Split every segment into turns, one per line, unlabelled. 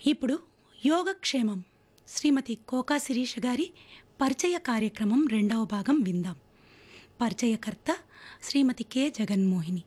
ఇప్పుడు యోగక్షేమం శ్రీమతి కోకా శిరీష గారి పరిచయ కార్యక్రమం రెండవ భాగం విందాం పరిచయకర్త శ్రీమతి కె జగన్మోహిని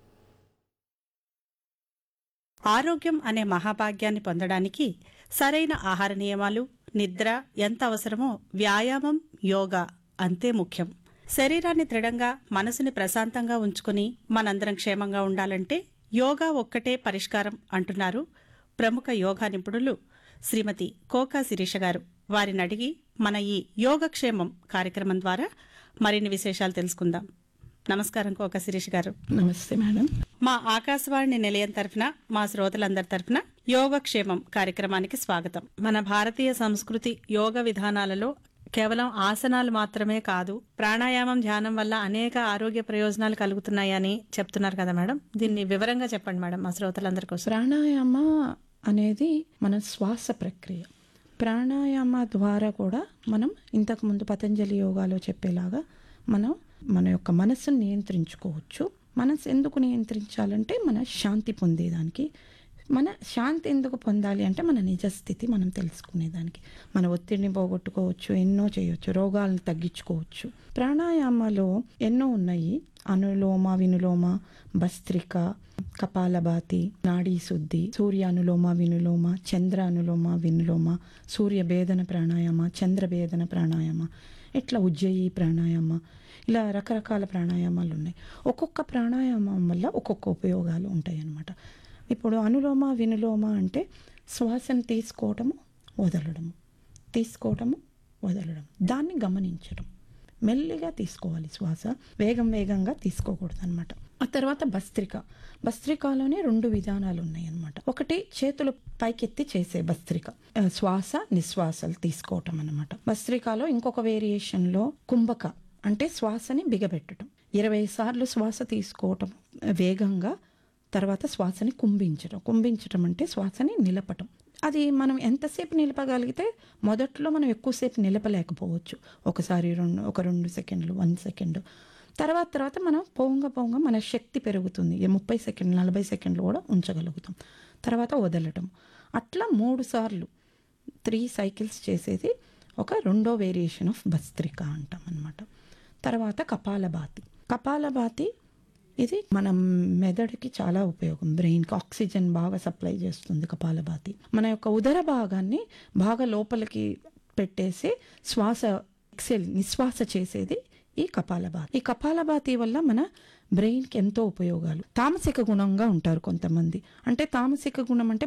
ఆరోగ్యం అనే మహాభాగ్యాన్ని పొందడానికి సరైన ఆహార నియమాలు నిద్ర ఎంత అవసరమో వ్యాయామం యోగా అంతే ముఖ్యం శరీరాన్ని దృఢంగా మనసుని ప్రశాంతంగా ఉంచుకుని మనందరం క్షేమంగా ఉండాలంటే యోగా ఒక్కటే పరిష్కారం అంటున్నారు ప్రముఖ యోగా నిపుణులు శ్రీమతి కోకా శిరీష గారు వారిని అడిగి మన ఈ యోగక్షేమం కార్యక్రమం ద్వారా మరిన్ని విశేషాలు తెలుసుకుందాం నమస్కారం కోకా శిరీష గారు
నమస్తే మేడం
మా ఆకాశవాణి నిలయం తరఫున మా శ్రోతలందరి తరఫున యోగక్షేమం కార్యక్రమానికి స్వాగతం మన భారతీయ సంస్కృతి యోగ విధానాలలో కేవలం ఆసనాలు మాత్రమే కాదు ప్రాణాయామం ధ్యానం వల్ల అనేక ఆరోగ్య ప్రయోజనాలు కలుగుతున్నాయని చెప్తున్నారు కదా మేడం దీన్ని వివరంగా చెప్పండి మేడం మా శ్రోతలందరి కోసం
ప్రాణాయామ అనేది మన శ్వాస ప్రక్రియ ప్రాణాయామ ద్వారా కూడా మనం ఇంతకుముందు పతంజలి యోగాలో చెప్పేలాగా మనం మన యొక్క మనస్సును నియంత్రించుకోవచ్చు మనసు ఎందుకు నియంత్రించాలంటే మన శాంతి పొందేదానికి మన శాంతి ఎందుకు పొందాలి అంటే మన నిజస్థితి మనం తెలుసుకునేదానికి మన ఒత్తిడిని పోగొట్టుకోవచ్చు ఎన్నో చేయొచ్చు రోగాలను తగ్గించుకోవచ్చు ప్రాణాయామాలో ఎన్నో ఉన్నాయి అనులోమ వినులోమ భస్త్రిక కపాలభాతి నాడీ శుద్ధి సూర్య అనులోమ వినులోమ చంద్ర అనులోమ వినులోమ సూర్య భేదన ప్రాణాయామ చంద్ర భేదన ప్రాణాయామ ఇట్లా ఉజ్జయి ప్రాణాయామ ఇలా రకరకాల ప్రాణాయామాలు ఉన్నాయి ఒక్కొక్క ప్రాణాయామం వల్ల ఒక్కొక్క ఉపయోగాలు ఉంటాయి అన్నమాట ఇప్పుడు అనులోమ వినులోమ అంటే శ్వాసను తీసుకోవటము వదలడము తీసుకోవటము వదలడం దాన్ని గమనించడం మెల్లిగా తీసుకోవాలి శ్వాస వేగం వేగంగా తీసుకోకూడదు అనమాట ఆ తర్వాత భస్త్రిక భస్త్రికలోనే రెండు విధానాలు ఉన్నాయి అనమాట ఒకటి చేతులు పైకెత్తి చేసే భస్త్రిక ఆ, శ్వాస నిశ్వాసలు తీసుకోవటం అనమాట భస్త్రికలో ఇంకొక వేరియేషన్లో కుంభక అంటే శ్వాసని బిగబెట్టడం ఇరవై సార్లు శ్వాస తీసుకోవటం ఆ, వేగంగా తర్వాత శ్వాసని కుంభించడం కుంభించడం అంటే శ్వాసని నిలపటం అది మనం ఎంతసేపు నిలపగలిగితే మొదట్లో మనం ఎక్కువసేపు నిలపలేకపోవచ్చు ఒకసారి రెండు ఒక రెండు సెకండ్లు వన్ సెకండ్ తర్వాత తర్వాత మనం పోంగ పోంగ మన శక్తి పెరుగుతుంది ఈ ముప్పై సెకండ్లు నలభై సెకండ్లు కూడా ఉంచగలుగుతాం తర్వాత వదలటం అట్లా మూడు సార్లు త్రీ సైకిల్స్ చేసేది ఒక రెండో వేరియేషన్ ఆఫ్ భస్త్రిక అంటాం అనమాట తర్వాత కపాలభాతి కపాలభాతి ఇది మన మెదడుకి చాలా ఉపయోగం బ్రెయిన్కి ఆక్సిజన్ బాగా సప్లై చేస్తుంది కపాలభాతి మన యొక్క ఉదర భాగాన్ని బాగా లోపలికి పెట్టేసి శ్వాస ఎక్సెల్ నిశ్వాస చేసేది ఈ కపాలభాతి ఈ కపాలభాతి వల్ల మన బ్రెయిన్కి ఎంతో ఉపయోగాలు తామసిక గుణంగా ఉంటారు కొంతమంది అంటే తామసిక గుణం అంటే